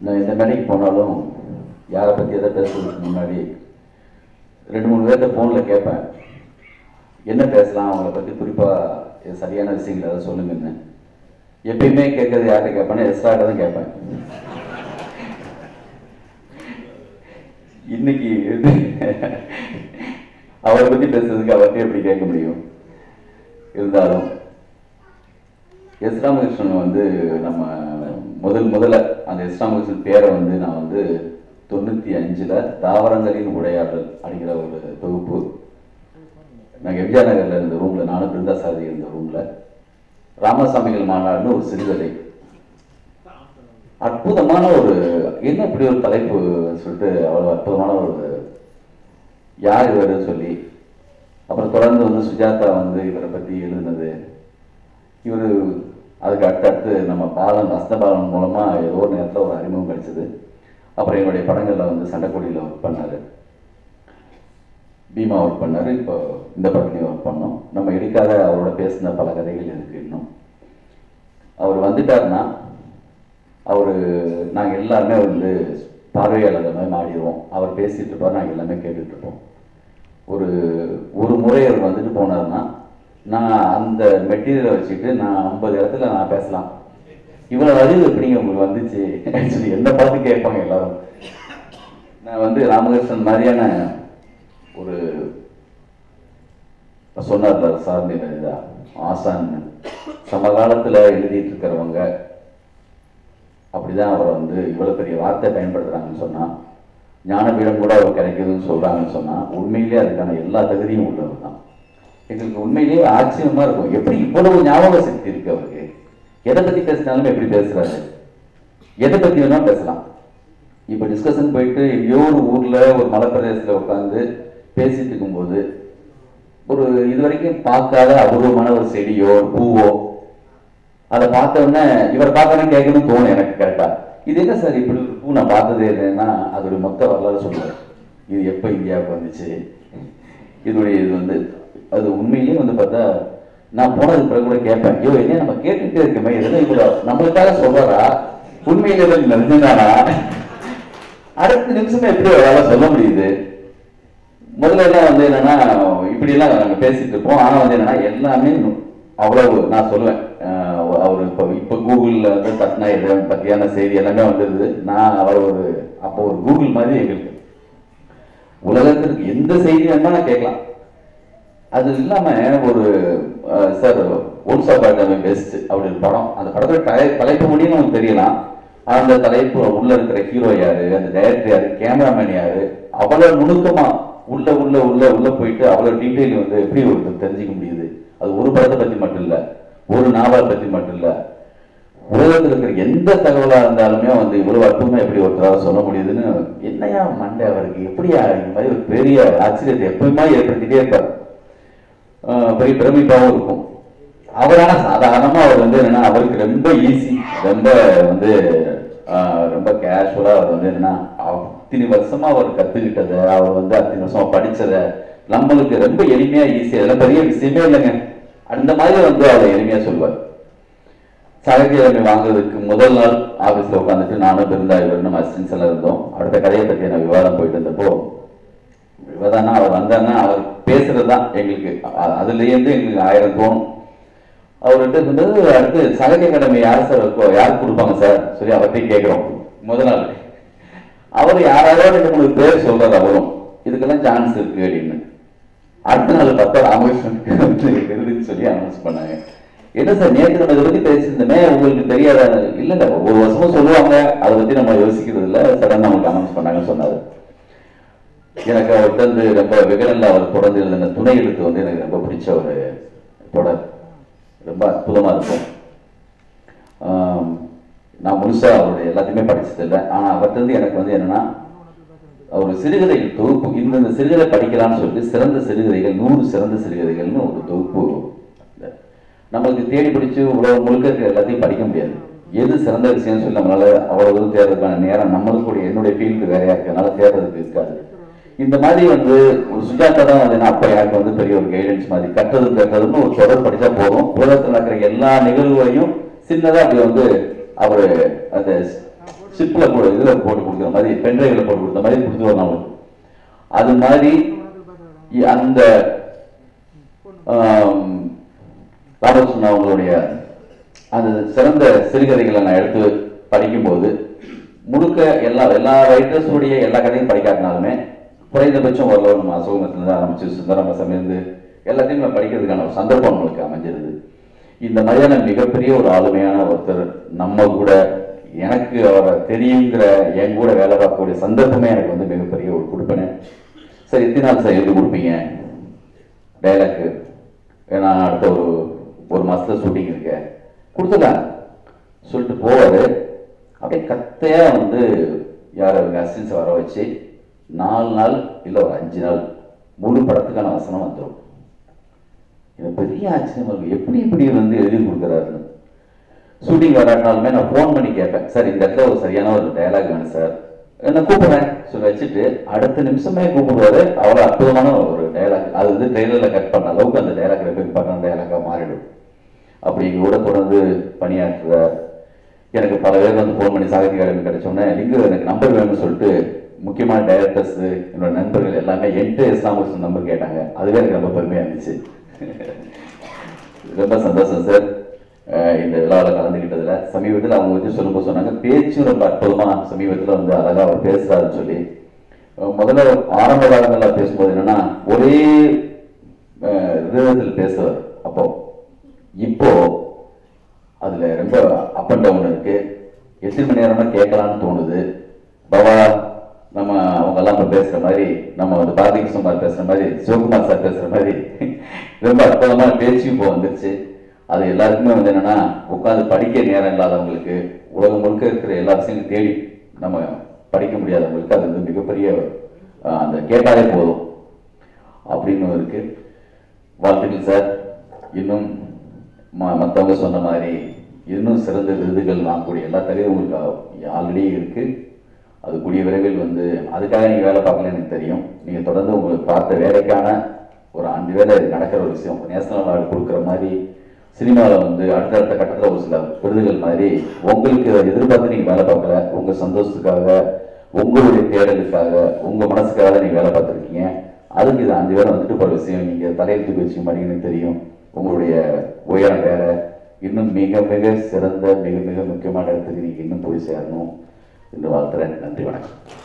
நான் இந்த மேடைக்கு போனாலும் யாரை பற்றி எதை பேசுறதுக்கு முன்னாடி ரெண்டு மூணு பேர்கிட்ட ஃபோனில் கேட்பேன் என்ன பேசலாம் அவங்கள பற்றி குறிப்பாக சரியான விஷயங்கள் ஏதாவது சொல்லுங்கன்னு எப்பயுமே கேட்கறது யார்கிட்ட கேட்பேன்னா எஸ்ராட்ட தான் கேட்பேன் இன்னைக்கு வந்து அவரை பற்றி பேசுறதுக்கு அவர்கிட்ட எப்படி கேட்க முடியும் இருந்தாலும் எஸ் ராமகிருஷ்ணன் வந்து நம்ம முதல் முதல்ல அந்த எஸ் ராமகிருஷ்ணன் பேரை வந்து நான் வந்து தொண்ணூற்றி அஞ்சில் தாவரங்களின் உரையாடல் அப்படிங்கிற ஒரு தொகுப்பு நாங்கள் எம்ஜிஆர் நகரில் இருந்த ரூமில் நானும் பிருந்தாசாதி இருந்த ரூமில் ராமசாமிகள் மாநாடுன்னு ஒரு சிறுகதை அற்புதமான ஒரு என்ன இப்படி ஒரு தலைப்பு சொல்லிட்டு அவ்வளோ அற்புதமான ஒரு யார் இவர் சொல்லி அப்புறம் தொடர்ந்து வந்து சுஜாதா வந்து இவரை பற்றி எழுதுனது இவர் அதுக்கு அடுத்தடுத்து நம்ம பாலன் அஸ்தபாலன் மூலமாக ஏதோ ஒரு நேரத்தில் ஒரு அறிமுகம் கிடைச்சது அப்புறம் என்னுடைய படங்களில் வந்து சண்டைக்கோடியில் ஒர்க் பண்ணார் பீமா ஒர்க் பண்ணார் இப்போ இந்த படத்துலையும் ஒர்க் பண்ணோம் நம்ம எடுக்காத அவரோட பேசின பல கதைகள் இருக்கு இன்னும் அவர் வந்துட்டாருன்னா அவர் நாங்கள் எல்லாருமே வந்து பார்வையாளர்கள் மாதிரி மாறிடுவோம் அவர் பேசிட்டு இருப்பார் நாங்கள் எல்லாமே கேட்டுட்டு இருப்போம் ஒரு ஒரு முறை அவர் வந்துட்டு போனாருன்னா நான் அந்த மெட்டீரியலை வச்சுட்டு நான் ஐம்பது இடத்துல நான் பேசலாம் இவ்வளவு அறிவு எப்படிங்க உங்களுக்கு வந்துச்சு ஆக்சுவலி என்ன பார்த்து கேட்பாங்க எல்லாரும் நான் வந்து ராமகிருஷ்ணன் மாதிரியான ஒரு சொன்னார்ல சார் இதா ஆசான் சமகாலத்துல எழுதிட்டு இருக்கிறவங்க அப்படிதான் அவரை வந்து இவ்வளவு பெரிய வார்த்தை பயன்படுத்துறாங்கன்னு சொன்னா ஞானபீடம் கூட அவர் கிடைக்குதுன்னு சொல்றாங்கன்னு சொன்னா உண்மையிலேயே அதுக்கான எல்லா தகுதியும் உள்ளவர் தான் எங்களுக்கு உண்மையிலேயே ஆச்சரியமா இருக்கும் எப்படி இவ்வளவு ஞாபக சக்தி இருக்கு அவருக்கு எதை பத்தி பேசினாலும் எப்படி பேசுறாரு எதை பத்தி வேணா பேசலாம் இப்ப டிஸ்கஷன் போயிட்டு எங்கேயோ ஒரு ஊர்ல ஒரு மலைப்பிரதேசத்துல உட்காந்து பேசிட்டு இருக்கும்போது ஒரு இது வரைக்கும் பார்க்காத அபூர்வமான ஒரு செடியோ ஒரு பூவோ அதை பார்த்த உடனே இவர் பார்த்தோன்னே கேட்கணும்னு தோணும் எனக்கு கரெக்டா இது என்ன சார் இப்படி ஒரு பூ நான் பார்த்ததே இல்லைன்னா அதோட மொத்த வரலாறு சொல்லுவார் இது எப்போ இந்தியாவுக்கு வந்துச்சு இதோடைய இது வந்து அது உண்மையிலேயே வந்து பார்த்தா நான் போனதுக்கு பிறகு கூட கேட்பேன் ஐயோ என்ன நம்ம கேட்டுட்டே இருக்கமே இதெல்லாம் இவ்வளோ நம்மளுக்காக சொல்றாரா உண்மையிலே தான் நினைஞ்சானா அடுத்த நிமிஷமே எப்படி அவரால் சொல்ல முடியுது முதல்ல எல்லாம் வந்து என்னன்னா இப்படி எல்லாம் நாங்க பேசிட்டு இருப்போம் ஆனா வந்து என்னன்னா எல்லாமே அவ்வளவு நான் சொல்லுவேன் அஹ் அவர் இப்போ இப்போ கூகுளில் வந்து தட்டினா இதை பற்றியான செய்தி எல்லாமே வந்துடுது நான் அவர் ஒரு அப்போ ஒரு கூகுள் மாதிரி எங்களுக்கு உலகத்திற்கு எந்த செய்தி வேணுமா நான் கேட்கலாம் அது இல்லாம ஒரு சார் ஒன்ஸ் அபார்ட் பெஸ்ட் அப்படி ஒரு படம் அந்த படத்தோட தலை தலைப்பு முடியும் நமக்கு தெரியலாம் அந்த தலைப்பு உள்ள இருக்கிற ஹீரோ யாரு அந்த டைரக்டர் யாரு கேமராமேன் யாரு அவ்வளவு நுணுக்கமா உள்ள உள்ள உள்ள உள்ள போயிட்டு அவ்வளவு டீட்டெயில் வந்து எப்படி ஒருத்தர் தெரிஞ்சுக்க முடியுது அது ஒரு படத்தை பத்தி மட்டும் இல்ல ஒரு நாவலை பத்தி மட்டும் இல்ல உலகத்தில் இருக்கிற எந்த தகவலா இருந்தாலுமே வந்து இவ்வளவு அற்புதமா எப்படி ஒருத்தரால சொல்ல முடியுதுன்னு என்னையா மண்டை அவருக்கு எப்படியா இந்த மாதிரி ஒரு பெரிய ஆச்சரியத்தை எப்பவுமே ஏற்படுத்திட்டே இருப்பார் ஆஹ் பெரிய பிரமிப்பாகவும் இருக்கும் அவரான சாதாரணமா அவர் வந்து என்னன்னா அவருக்கு ரொம்ப ஈஸி ரொம்ப வந்து ஆஹ் ரொம்ப கேஷுவலா அவர் வந்து என்னன்னா அத்தனை வருஷமா அவர் கத்துக்கிட்டதை அவர் வந்து அத்தனை வருஷமா படிச்சதை நம்மளுக்கு ரொம்ப எளிமையா ஈஸியா இதெல்லாம் பெரிய விஷயமே இல்லைங்க அந்த மாதிரி வந்து அவர் எளிமையா சொல்லுவார் சரக்கிழமை வாங்குறதுக்கு முதல் நாள் ஆபீஸ்ல உட்காந்துட்டு நானும் பிருந்தா இவர் நம்ம அசிஸ்டன்ஸ் எல்லாம் இருந்தோம் அடுத்த கதையை பத்தி நான் விவாதம் போயிட்டு இருந்தப்போ விவாதம்னா அவர் வந்தாருன்னா அவர் பேசுறது தான் எங்களுக்கு அ- அதுலேருந்து எங்களுக்கு ஆயிரம் தோணும் அவர்கிட்ட இருந்தது அடுத்து சகஜ கடமை யார் சார் இருக்கோ யாருக்கு கொடுப்பாங்க சார் சொல்லி அவர்கிட்ட கேட்குறோம் முதல் நாள் அவர் யாராவது ரெண்டு மூணு பேர் சொல்றாரு அவரும் இதுக்கெல்லாம் சான்ஸ் இருக்கு அப்படின்னு அடுத்த நாள் பார்த்தா ராமகிருஷ்ணனுக்கு வந்து விருதுன்னு சொல்லி அனௌன்ஸ் பண்ணாங்க என்ன சார் நேற்று நம்ம இதை பத்தி பேசியிருந்தோமே உங்களுக்கு தெரியாத இல்ல இல்ல ஒவ்வொரு வருஷமும் சொல்லுவாங்க அதை பத்தி நம்ம யோசிக்கிறது இல்ல சடன் நமக்கு அனௌன்ஸ் பண்ணாங்கன்னு சொன்னாரு எனக்கு அவர்கிட்ட வந்து ரொம்ப விகடன்ல அவர் தொடர்ந்து எழுதின துணை எழுத்து வந்து எனக்கு ரொம்ப பிடிச்ச ஒரு தொடர் ரொம்ப அற்புதமா இருக்கும் ஆம், நான் முழுசா அவருடைய எல்லாத்தையுமே படிச்சது இல்லை ஆனா அவர்கிட்ட இருந்து எனக்கு வந்து என்னன்னா ஒரு சிறுகதைகள் தொகுப்பு இந்தந்த சிறுகதை படிக்கலாம்னு சொல்லிட்டு சிறந்த சிறுகதைகள் நூறு சிறந்த சிறுகதைகள்னு ஒரு தொகுப்பு இந்த நம்மளுக்கு தேடி பிடிச்சு உலகம் முழுக்க இருக்கிற எல்லாத்தையும் படிக்க முடியாது எது சிறந்த விஷயம்னு சொல்லி நம்மளால அவ்வளவு தூரம் தேடுறதுக்கான நேரம் நம்மளுக்கு கூட என்னுடைய ஃபீல்டு வேறையா இருக்கிறதுனால தேடுறதுக்கு இருக்காது இந்த மாதிரி வந்து ஒரு சுஜாதா தான் வந்து அப்ப எனக்கு வந்து பெரிய ஒரு கைடன்ஸ் மாதிரி கற்றது கற்றதுன்னு ஒரு தொடர் படிச்சா போதும் உலகத்தில் நடக்கிற எல்லா நிகழ்வுகளையும் சின்னதா அப்படி வந்து அவர் அந்த சிப்பில் போட்டு இதில் போட்டு கொடுக்குற மாதிரி பென்ட்ரைவில் போட்டு கொடுத்த மாதிரி கொடுத்து வரணும் அவங்களுக்கு அது மாதிரி இ- அந்த ஆம், ராமகிருஷ்ணன் அவங்களுடைய அந்த சிறந்த சிறுகதைகளை நான் எடுத்து படிக்கும்போது முழுக்க எல்லா எல்லா ரைட்டர்ஸுடைய எல்லா கதையும் படிக்காட்டினாலுமே குறைந்தபட்சம் ஓரளவு நம்ம அசோகத்திலிருந்து ஆரம்பிச்சு சுந்தரமசமிருந்து எல்லாத்தையும் நான் படிக்கிறதுக்கான ஒரு சந்தர்ப்பம் நம்மளுக்கு அமைஞ்சிருது இந்த மாதிரியான மிகப்பெரிய ஒரு ஆளுமையான ஒருத்தர் நம்ம கூட எனக்கு அவரை தெரியுங்கிற என் கூட வேலை பார்க்கக்கூடிய சந்தர்ப்பமே எனக்கு வந்து மிகப்பெரிய ஒரு கொடுப்பேன் சரி எத்தனை நாள் சார் எழுதி கொடுப்பீங்க டைலாக்கு ஏன்னா அடுத்த ஒரு ஒரு மாசத்துல ஷூட்டிங் இருக்கு கொடுத்துட்டாங்க சொல்லிட்டு போவாரு அப்படியே கத்தையா வந்து யார் அவங்க அசிஸ்டன்ஸ் வர வச்சு நாலு நாள் இல்லை ஒரு அஞ்சு நாள் முழு படத்துக்கான வசனம் வந்துடும் இது பெரிய ஆச்சரியமா இருக்கும் எப்படி இப்படி வந்து எழுதி கொடுக்குறாருன்னு ஷூட்டிங் வராட்டினாலுமே நான் ஃபோன் பண்ணி கேட்பேன் சார் இந்த இடத்துல ஒரு சரியான ஒரு டயலாக் வேணும் சார் நான் கூப்பிடுறேன் சொல்லி வச்சுட்டு அடுத்த நிமிஷமே கூப்பிடுவாரு அவ்வளோ அற்புதமான ஒரு டயலாக் அது வந்து ட்ரெயிலரில் கட் பண்ண அளவுக்கு அந்த டயலாக் ரெஃபர் பண்ண டயலாக்காக மாறிடும் அப்படி எங்க கூட தொடர்ந்து பணியாற்றுற எனக்கு பல பேர் வந்து ஃபோன் பண்ணி சாகித்ய அகாடமி கிடைச்சோன்னே லிங்கு எனக்கு நம்பர் வேணும்னு சொல்லிட்டு முக்கியமான டைரக்டர்ஸ் என்னோட நண்பர்கள் எல்லாமே என்கிட்ட இஸ்லாமஸ் நம்பர் கேட்டாங்க அதுவே எனக்கு ரொம்ப பெருமையாக இருந்துச்சு ரொம்ப சந்தோஷம் சார் அஹ் இந்த விழாவில் கலந்துக்கிட்டதுல சமீபத்தில் அவங்க வந்து சொல்லும்போது சொன்னாங்க பேச்சும் ரொம்ப அற்புதமா சமீபத்தில் வந்து அழகா அவர் பேசுறாருன்னு சொல்லி அஹ் முதல்ல ஆரம்ப காலங்களில் பேசும்போது என்னன்னா ஒரே விதத்தில் பேசுவார் அப்போ இப்போ அதுல ரொம்ப அப் அண்ட் டவுன் இருக்கு எத்தனை மணி நேரமா கேட்கலாம்னு தோணுது பவா நம்ம அவங்க எல்லாம் இப்ப பேசுற மாதிரி நம்ம வந்து பாரதி கிருஷ்ணமார் பேசுற மாதிரி சிவகுமார் சார் பேசுற மாதிரி ரொம்ப அற்புதமான பேச்சு இப்போ வந்துருச்சு அது எல்லாருக்குமே வந்து என்னன்னா உட்காந்து படிக்க நேரம் இல்லாதவங்களுக்கு உலகம் முழுக்க இருக்கிற எல்லா விஷயங்களும் தேடி நம்ம படிக்க முடியாதவங்களுக்கு அது வந்து மிகப்பெரிய அஹ், அந்த கேட்டாலே போதும் அப்படின்னு இருக்கு வாழ்த்துக்கள் சார் இன்னும் ம- மத்தவங்க சொன்ன மாதிரி இன்னும் சிறந்த விருதுகள் வாங்கக்கூடிய எல்லா தகுதியும் உங்களுக்கு ஆல்ரெடி இருக்கு அது கூடிய விரைவில் வந்து அதுக்காக நீங்க வேலை பார்க்கல எனக்கு தெரியும் நீங்க தொடர்ந்து உங்களுக்கு பார்த்த வேலைக்கான ஒரு அஞ்சு வேலை நடக்கிற ஒரு விஷயம் நேஷனல் அவார்டு கொடுக்குற மாதிரி சினிமாவில் வந்து அடுத்தடுத்த கட்டத்தில் ஒரு சில விருதுகள் மாதிரி உங்களுக்கு அதை எதிர்பார்த்து நீங்க வேலை பார்க்கல உங்க சந்தோஷத்துக்காக உங்களுடைய தேடலுக்காக உங்க மனசுக்காக தான் நீங்க வேலை பார்த்துருக்கீங்க அதுக்கு இது அஞ்சு பேரும் வந்துட்டு போற விஷயம் நீங்க தலையெழுத்து வச்சுக்க மாட்டீங்க எனக்கு தெரியும் உங்களுடைய உயரம் வேற இன்னும் மிக மிக சிறந்த மிக மிக முக்கியமான இடத்துக்கு நீங்க இன்னும் போய் சேரணும் என்று வாழ்த்துறேன் நன்றி வணக்கம்